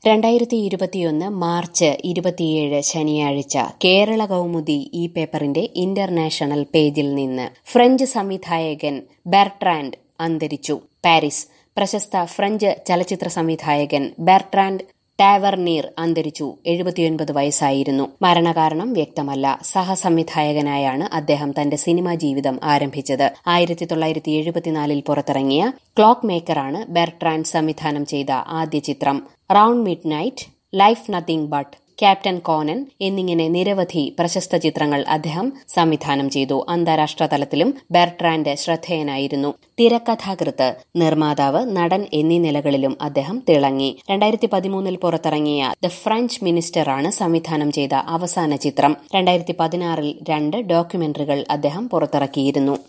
രണ്ടായിരത്തി ഇരുപത്തിയൊന്ന് മാർച്ച് ഇരുപത്തിയേഴ് ശനിയാഴ്ച കേരള കൗമുദി ഈ പേപ്പറിന്റെ ഇന്റർനാഷണൽ പേജിൽ നിന്ന് ഫ്രഞ്ച് സംവിധായകൻ ബെർട്രാൻഡ് അന്തരിച്ചു പാരീസ് പ്രശസ്ത ഫ്രഞ്ച് ചലച്ചിത്ര സംവിധായകൻ ബെർട്രാൻഡ് ടാവർനീർ അന്തരിച്ചു എഴുപത്തിയൊൻപത് വയസ്സായിരുന്നു മരണകാരണം വ്യക്തമല്ല സഹസംവിധായകനായാണ് അദ്ദേഹം തന്റെ സിനിമാ ജീവിതം ആരംഭിച്ചത് ആയിരത്തി തൊള്ളായിരത്തി എഴുപത്തിനാലിൽ പുറത്തിറങ്ങിയ ക്ലോക്ക് മേക്കറാണ് ബെർട്രാൻഡ് സംവിധാനം ചെയ്ത ആദ്യ ചിത്രം round midnight life nothing but captain Conan എന്നിങ്ങനെ നിരവധി പ്രശസ്ത ചിത്രങ്ങൾ അദ്ദേഹം സംവിധാനം ചെയ്തു അന്താരാഷ്ട്ര തലത്തിലും ബെർട്രാൻഡ് ശ്രദ്ധേയനായിരുന്നു തിരക്കഥാകൃത്ത് നിർമ്മാതാവ് നടൻ എന്നീ നിലകളിലും അദ്ദേഹം തിളങ്ങി രണ്ടായിരത്തി പതിമൂന്നിൽ പുറത്തിറങ്ങിയ ദ ഫ്രഞ്ച് മിനിസ്റ്ററാണ് സംവിധാനം ചെയ്ത അവസാന ചിത്രം രണ്ടായിരത്തി പതിനാറിൽ രണ്ട് ഡോക്യുമെന്ററികൾ അദ്ദേഹം പുറത്തിറക്കിയിരുന്നു